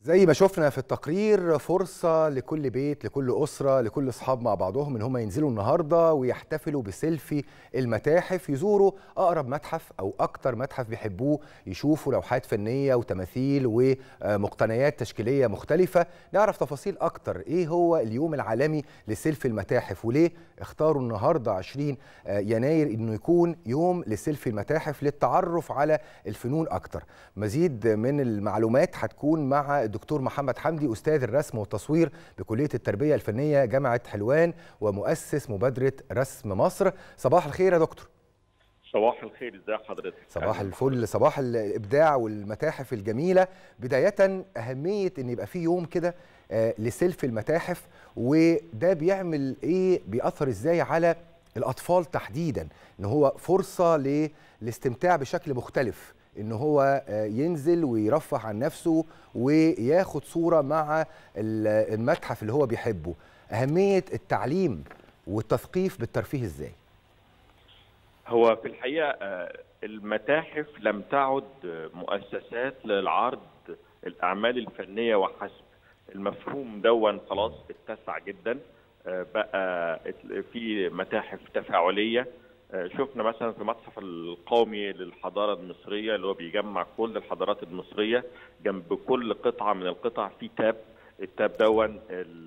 زي ما شفنا في التقرير فرصة لكل بيت لكل أسرة لكل أصحاب مع بعضهم إن هم ينزلوا النهاردة ويحتفلوا بسيلفي المتاحف يزوروا أقرب متحف أو أكتر متحف بيحبوه يشوفوا لوحات فنية وتماثيل ومقتنيات تشكيلية مختلفة نعرف تفاصيل أكتر إيه هو اليوم العالمي لسيلفي المتاحف وليه اختاروا النهاردة 20 يناير إنه يكون يوم لسيلفي المتاحف للتعرف على الفنون أكتر مزيد من المعلومات هتكون مع الدكتور محمد حمدي استاذ الرسم والتصوير بكليه التربيه الفنيه جامعه حلوان ومؤسس مبادره رسم مصر صباح الخير يا دكتور صباح الخير ازي حضرتك صباح الفل صباح الابداع والمتاحف الجميله بدايه اهميه ان يبقى في يوم كده لسيلفي المتاحف وده بيعمل ايه بيأثر ازاي على الاطفال تحديدا ان هو فرصه للاستمتاع بشكل مختلف ان هو ينزل ويرفه عن نفسه وياخد صوره مع المتحف اللي هو بيحبه اهميه التعليم والتثقيف بالترفيه ازاي هو في الحقيقه المتاحف لم تعد مؤسسات للعرض الاعمال الفنيه وحسب المفهوم دون خلاص اتسع جدا بقى في متاحف تفاعليه شفنا مثلا في المتحف القومي للحضاره المصريه اللي هو بيجمع كل الحضارات المصريه جنب كل قطعه من القطع في تاب التاب دون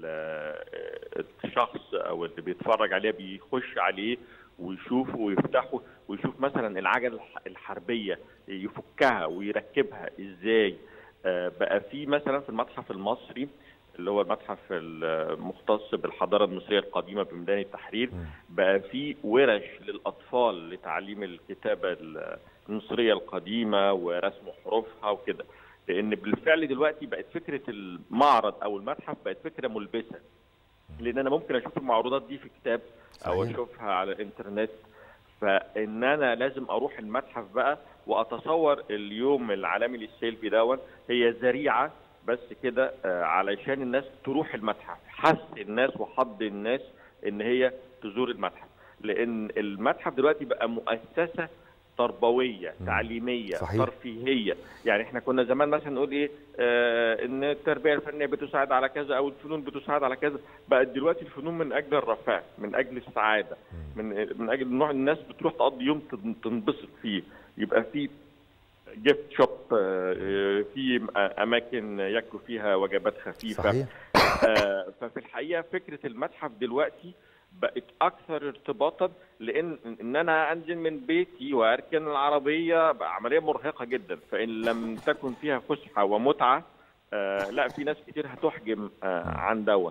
الشخص او اللي بيتفرج عليه بيخش عليه ويشوفه ويفتحه ويشوف مثلا العجله الحربيه يفكها ويركبها ازاي بقى في مثلا في المتحف المصري اللي هو المتحف المختص بالحضاره المصريه القديمه بميدان التحرير بقى في ورش للاطفال لتعليم الكتابه المصريه القديمه ورسم حروفها وكده لان بالفعل دلوقتي بقت فكره المعرض او المتحف بقت فكره ملبسه لان انا ممكن اشوف المعروضات دي في كتاب او صحيح. اشوفها على الانترنت فان انا لازم اروح المتحف بقى واتصور اليوم العالمي للسيلفي دون هي ذريعه بس كده علشان الناس تروح المتحف حث الناس وحض الناس ان هي تزور المتحف لان المتحف دلوقتي بقى مؤسسه تربويه تعليميه صحيح. ترفيهيه يعني احنا كنا زمان مثلا نقول ايه آه ان التربيه الفنيه بتساعد على كذا او الفنون بتساعد على كذا بقت دلوقتي الفنون من اجل الرفاه من اجل السعاده من من اجل نوع الناس بتروح تقضي يوم تنبسط فيه يبقى في جيفت شوب في اماكن ياكلوا فيها وجبات خفيفه صحيح. ففي الحقيقه فكره المتحف دلوقتي بقت اكثر ارتباطا لان ان انا انزل من بيتي واركن العربيه بقى عمليه مرهقه جدا فان لم تكن فيها فسحه ومتعه لا في ناس كتير هتحجم عن دوت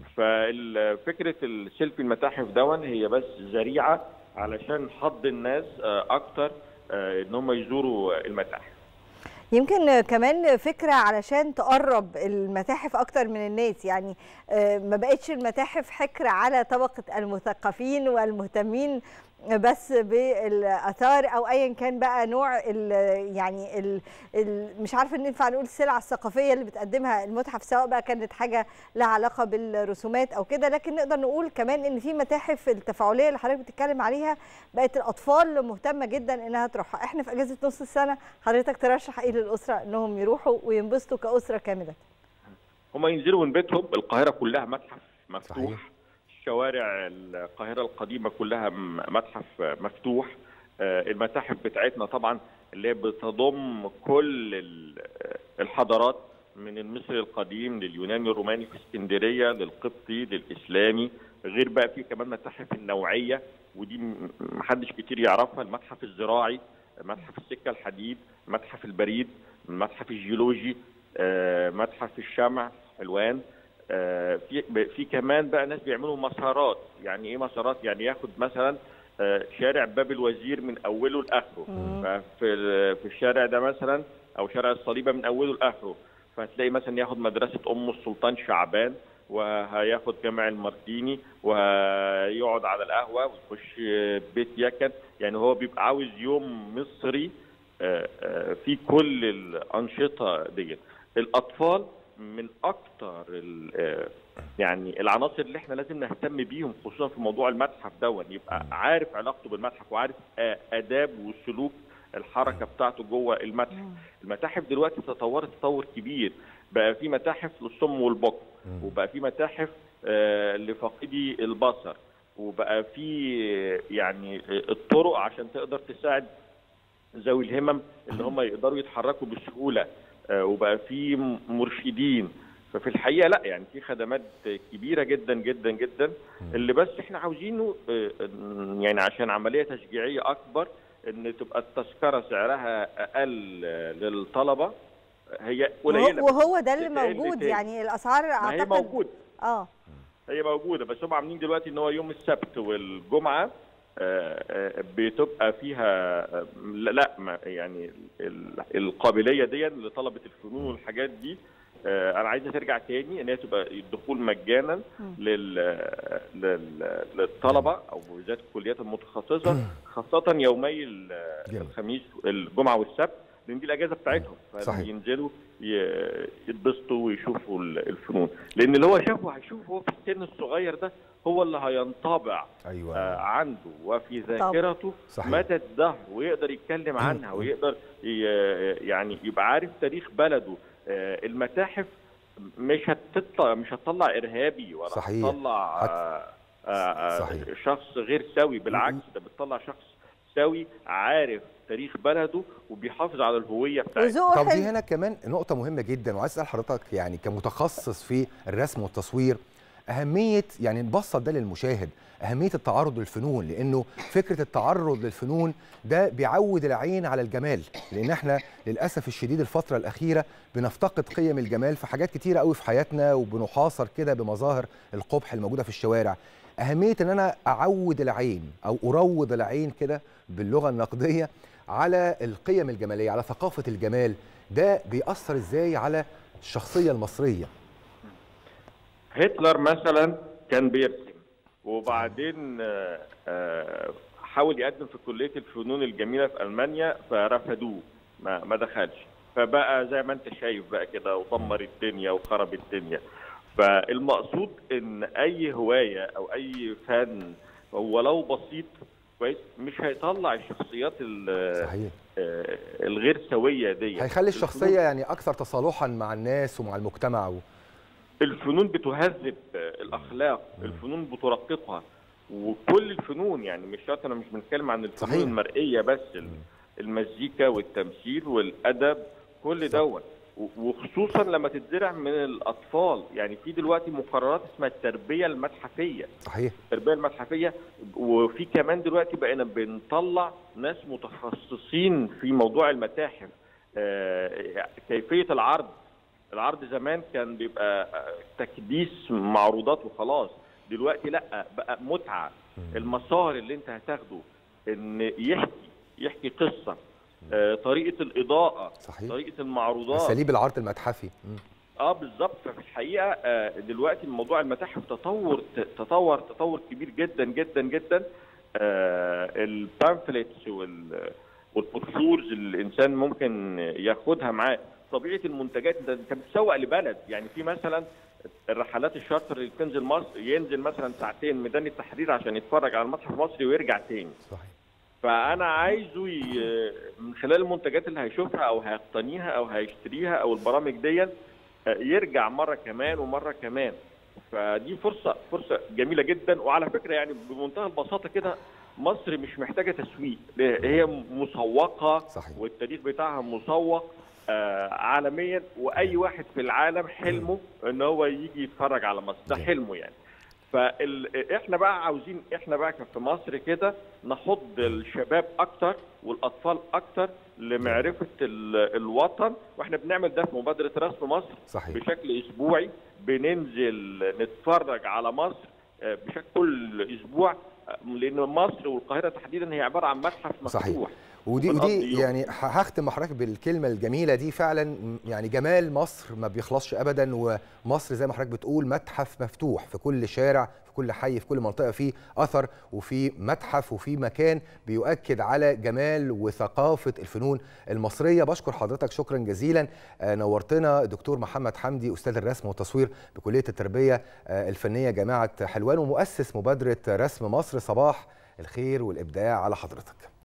ففكره السيلفي المتاحف دون هي بس ذريعه علشان حض الناس اكتر ان هم يزوروا المتاحف يمكن كمان فكرة علشان تقرب المتاحف أكتر من الناس يعني ما بقتش المتاحف حكر على طبقة المثقفين والمهتمين بس بالاثار او ايا كان بقى نوع ال يعني ال ال مش عارفه ان ينفع نقول السلع الثقافيه اللي بتقدمها المتحف سواء بقى كانت حاجه لها علاقه بالرسومات او كده لكن نقدر نقول كمان ان في متاحف التفاعليه اللي حضرتك بتتكلم عليها بقت الاطفال مهتمه جدا انها تروحها احنا في اجازه نص السنه حضرتك ترشح ايه للاسره انهم يروحوا وينبسطوا كاسره كامله هم ينزلوا من بيتهم القاهره كلها متحف مفتوح صحيح. شوارع القاهره القديمه كلها متحف مفتوح المتاحف بتاعتنا طبعا اللي بتضم كل الحضارات من المصري القديم لليوناني الروماني في اسكندريه للقبطي للاسلامي غير بقى في كمان متاحف النوعيه ودي محدش كتير يعرفها المتحف الزراعي متحف السكه الحديد متحف البريد المتحف الجيولوجي متحف الشمع حلوان في في كمان بقى ناس بيعملوا مسارات يعني ايه مسارات يعني ياخد مثلا شارع باب الوزير من اوله لاخره ففي في الشارع ده مثلا او شارع الصليبه من اوله لاخره فهتلاقي مثلا ياخد مدرسه ام السلطان شعبان وهياخد جامع المارتيني وهيقعد على القهوه ويخش بيت يكن يعني هو بيبقى عاوز يوم مصري في كل الانشطه ديت الاطفال من اكتر يعني العناصر اللي احنا لازم نهتم بيهم خصوصا في موضوع المتحف دون يبقى عارف علاقته بالمتحف وعارف اداب وسلوك الحركه بتاعته جوه المتحف المتاحف دلوقتي تطورت تطور كبير بقى في متاحف للصم والبكم وبقى في متاحف آه، لفاقدي البصر وبقى في يعني الطرق عشان تقدر تساعد ذوي الهمم ان هم يقدروا يتحركوا بسهوله آه، وبقى في مرشدين ففي الحقيقه لا يعني في خدمات كبيره جدا جدا جدا اللي بس احنا عاوزينه آه، إن- يعني عشان عمليه تشجيعيه اكبر ان تبقى التذكره سعرها اقل آه، للطلبه هي قليله بس وهو ده اللي تقل موجود تاني. يعني الاسعار ما هي اعتقد موجوده اه هي موجوده بس هم عاملين دلوقتي ان هو يوم السبت والجمعه آه، آه، بتبقى فيها آه، لا لا ما- يعني ال- القابليه دي لطلبه الفنون والحاجات دي آه، انا عايزها ترجع تاني ان هي تبقى الدخول مجانا لل لل- للطلبه او بالذات الكليات المتخصصه خاصه يومي ال- جميل. الخميس الجمعه والسبت لان دي الاجازه بتاعتهم صحيح. ينزلوا ي- يتبسطوا ويشوفوا ال- الفنون لان اللي هو شافه هيشوف هو في السن الصغير ده هو اللي هينطبع ايوه آه، عنده وفي ذاكرته صحيح. مدى الدهر ويقدر يتكلم عنها ويقدر ي- يعني يبقى عارف تاريخ بلده آه، المتاحف مش هتطلع مش هتطلع ارهابي ولا صحيح. هتطلع هت- آه، آه، آه، صحيح. شخص غير سوي بالعكس ده بتطلع شخص سوي عارف تاريخ بلده وبيحافظ على الهويه بتاعته وذوقه طب دي حلو هنا كمان نقطة مهمة جدا وعايز اسأل حضرتك يعني كمتخصص في الرسم والتصوير أهمية يعني نبسط ده للمشاهد أهمية التعرض للفنون لأنه فكرة التعرض للفنون ده بيعود العين على الجمال لأن احنا للأسف الشديد الفترة الأخيرة بنفتقد قيم الجمال في حاجات كتيرة قوي في حياتنا وبنحاصر كده بمظاهر القبح الموجودة في الشوارع أهمية إن أنا أعود العين أو أروض العين كده باللغة النقدية على القيم الجماليه على ثقافه الجمال ده بيأثر ازاي على الشخصيه المصريه هتلر مثلا كان بيرسم وبعدين آه، آه، حاول يقدم في كليه الفنون الجميله في المانيا فرفضوه ما ما دخلش فبقى زي ما انت شايف بقى كده ودمر الدنيا وخرب الدنيا فالمقصود ان اي هوايه او اي فن ولو بسيط كويس مش هيطلع الشخصيات ال- صحيح آه، الغير سويه دي هيخلي الشخصيه يعني اكثر تصالحا مع الناس ومع المجتمع و... الفنون بتهذب الاخلاق الفنون بترققها وكل الفنون يعني مش شرط انا مش بنتكلم عن الفنون صحيح. المرئيه بس ال- المزيكا والتمثيل والادب كل صح. دوت و- وخصوصا لما تتزرع من الاطفال يعني في دلوقتي مقررات اسمها التربيه المتحفيه صحيح التربيه المتحفيه وفي كمان دلوقتي بقينا بنطلع ناس متخصصين في موضوع المتاحف آه، كيفيه العرض العرض زمان كان بيبقى آه، تكديس معروضات وخلاص دلوقتي لا بقى متعه المسار اللي انت هتاخده ان يحكي يحكي قصه آه، طريقه الاضاءه صحيح طريقه المعروضات اساليب العرض المتحفي مم. اه بالظبط ففي الحقيقه آه، دلوقتي موضوع المتاحف تطور تطور تطور كبير جدا جدا جدا البامفلتس والبروشورز اللي الانسان ممكن ياخدها معاه طبيعه المنتجات انت انت بتسوق لبلد يعني في مثلا الرحلات الشارتر اللي بتنزل مصر ينزل مثلا ساعتين ميدان التحرير عشان يتفرج على المتحف المصري ويرجع تاني صحيح فانا عايزه ي... من خلال المنتجات اللي هيشوفها او هيقتنيها او هيشتريها او البرامج دي يرجع مره كمان ومره كمان فدي فرصه فرصه جميله جدا وعلى فكره يعني بمنتهى البساطه كده مصر مش محتاجه تسويق هي مسوقه صحيح. والتاريخ بتاعها مسوق آه عالميا واي واحد في العالم حلمه ان هو يجي يتفرج على مصر ده جميل. حلمه يعني فاحنا بقى عاوزين احنا بقى في مصر كده نحض الشباب اكتر والاطفال اكتر لمعرفه ال- الوطن واحنا بنعمل ده في مبادره رسم مصر صحيح بشكل اسبوعي بننزل نتفرج على مصر آه، بشكل كل اسبوع آه، لان مصر والقاهره تحديدا هي عباره عن متحف مفتوح صحيح. ودي بنقضي ودي يوم. يعني ه- هختم مع حضرتك بالكلمه الجميله دي فعلا م- يعني جمال مصر ما بيخلصش ابدا ومصر زي ما حضرتك بتقول متحف مفتوح في كل شارع في كل حي في كل منطقه فيه اثر وفي متحف وفي مكان بيؤكد على جمال وثقافه الفنون المصريه بشكر حضرتك شكرا جزيلا آه، نورتنا دكتور محمد حمدي استاذ الرسم والتصوير بكليه التربيه آه، الفنيه جامعه حلوان ومؤسس مبادره رسم مصر صباح الخير والابداع على حضرتك